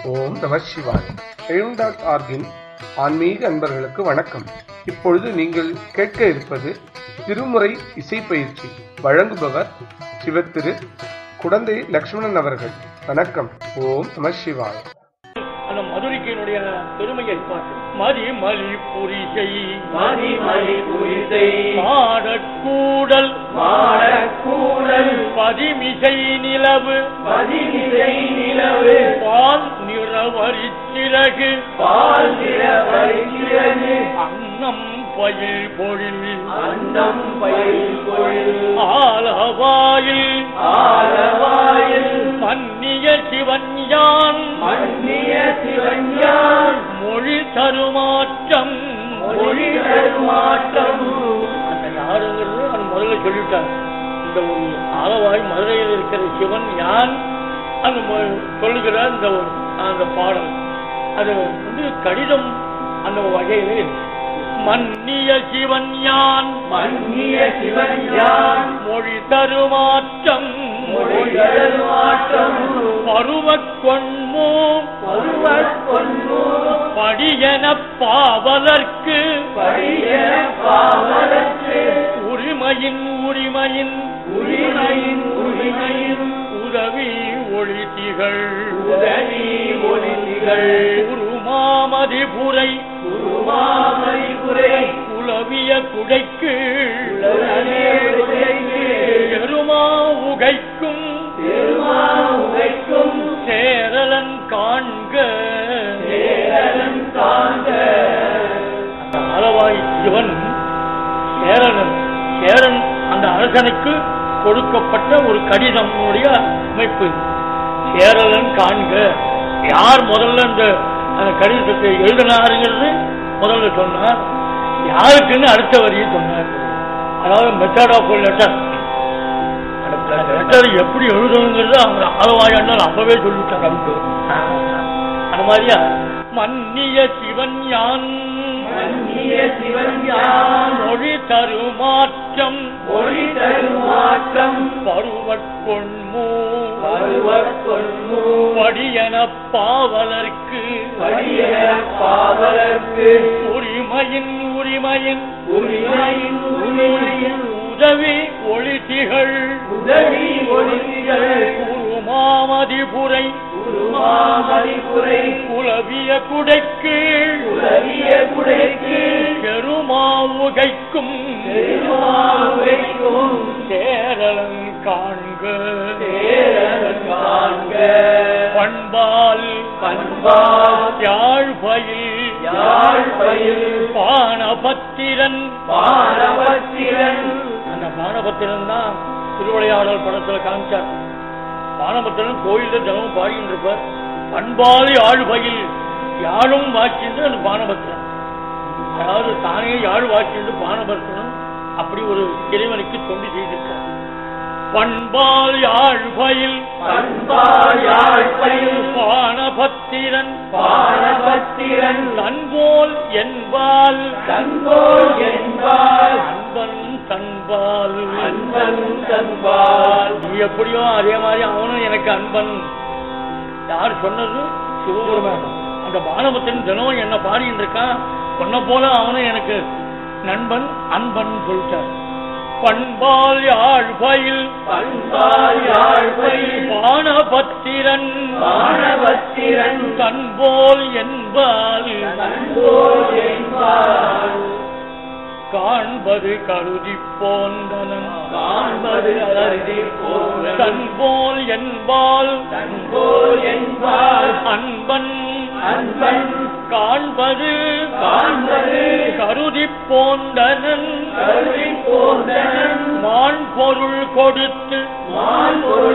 ஓம் நம சிவாய் எழும் டாட் ஆர்கின் ஆன்மீக அன்பர்களுக்கு வணக்கம் இப்பொழுது நீங்கள் கேட்க இருப்பது திருமுறை இசை பயிற்சி வழங்குபவர் சிவத்திரு குடந்தை லக்ஷ்மணன் அவர்கள் வணக்கம் ஓம் நம சிவாய் அந்த மதுரைக்கினுடைய பெருமையை பார்த்து மதிமலி புரிசை மதிமலி புரிசை மாடக்கூடல் மாடக்கூடல் பதிமிசை நிலவு பதினிசை நிலவு பால் நிறவரி சிறகு பால் நிற வருகிறது அன்னம் பயில் பொழில் அன்னம் பயில் பொழில் ஆலவாயில் ஆலவாயில் மன்னிய சிவன் யான் மன்னிய சிவஞான் மொழி தருமாற்றம் மொழி தருமாற்றம் அந்த யாருங்கிறது அது முதல்ல சொல்லிட்டார் இந்த ஒரு ஆலவாய் மதுரையில் இருக்கிற சிவன் யான் அந்த மொ- சொல்லுகிறார் இந்த ஒரு அந்த பாடல் அது வந்து கடிதம் அந்த வகையில இருக்கு. மன்னிய சிவன் யான் மன்னிய சிவஞான் மொழி தருமாற்றம் மொழி தருமாற்றம் பருவக் கொண்மோ பருவக் கொண்டு படியன பாவலர்க்கு படிய பாவலத்து உரிமையின் உரிமையின் உரிமையின் உரிமையின் உதவி ஒளி திகழ் உதவி ஒளிகள் உருமாமதிபுரை குருமாமணி குறை உலவிய குடைக்கு உலகமே உரைக்கு எருமா உகைக்கும் பெருமா உரைக்கும் சேரலன் காண்க சேரன் காண்க அந்த ஆலவாய் சிவன் சேரனன் சேரன் அந்த அரசனுக்கு கொடுக்கப்பட்ட ஒரு கடிதமுடைய அமைப்பு சேரலன் காண்க யார் முதல்ல இந்த அந்த கடிதத்தை எழுதினாருங்கிறது முதல்ல சொன்னார் யாருக்குன்னு அடுத்த வரியை சொன்னார் அதாவது மெத்தட் ஆஃப் லெட்டர் அந்த லெட்டர் எப்படி எழுதணுங்கிறது அவங்க ஆலவாயாண்டால் அப்பவே சொல்லிட்டாங்க அந்த மாதிரியா மன்னிய சிவன் யான் மன்னிய சிவஞான் மொழி தருமாற்றம் ஒளி தருமாற்றம் பருவற்கொண்மூ பருவக் கொண்டு படியன பாவலர்க்கு படிய பாவலர்க்கு உரிமையின் உரிமையின் உரிமையின் உரிமையின் உதவி ஒளி திகழ் உதவி ஒளிகள் குருமாமதிபுரை குருமாமணி குறை குலவிய குடைக்கு உலகிய குடைக்கு பெருமாவுகைக்கும் பெருமாவைக்கும் சேரலன் காண்க சேரன் காண்க பண்பால் பண்பால் யாழ்பயில் யாழ்பயில் பானபத்திரன் பானபத்திரன் அந்த பானபத்திரன் தான் திருவிளையாடல் படத்துல காமிச்சார் பானபத்திரன் கோயில்ல தினமும் பாடிட்டு இருப்பார் பண்பால் யாழ்பயில் யாழும் வாக்கின்று அந்த பானபத்திரன் அதாவது தானே யாழ் வாக்கின்று பானபத்திரன் அப்படி ஒரு இறைவனுக்கு தொண்டு செய்திருக்கார் பண்பால் யாழ்பயில் பண்பால் யாழ்பயில் பானபத்திரன் பானபத்திரன் தன்போல் என்பால் தன்போல் என்பால் அன்பன் தன்பால் அன்பன் தன்பால் நீ எப்படியோ அதே மாதிரி அவனும் எனக்கு அன்பன் யார் சொன்னது சிவபெருமான் அந்த பானபத்தின் தினம் என்ன பாடிட்டு இருக்கான் சொன்ன போல அவனும் எனக்கு நண்பன் அன்பன் சொல்லிட்டார் பண்பால் யாழ்பயில் பண்பால் யாழ்பயில் பானபத்திரன் பானபத்திரன் தன்போல் என்பால் தன்போல் என்பால் காண்பது கருதி போந்தனன் காண்பது அருதி போல தன்போல் என்பால் தன்போல் என்பால் அன்பன் அன்பன் காண்பது காண்பது கருதி போந்தனன் கருதி போந்தனன் மான் பொருள் கொடுத்து மால் பொருள்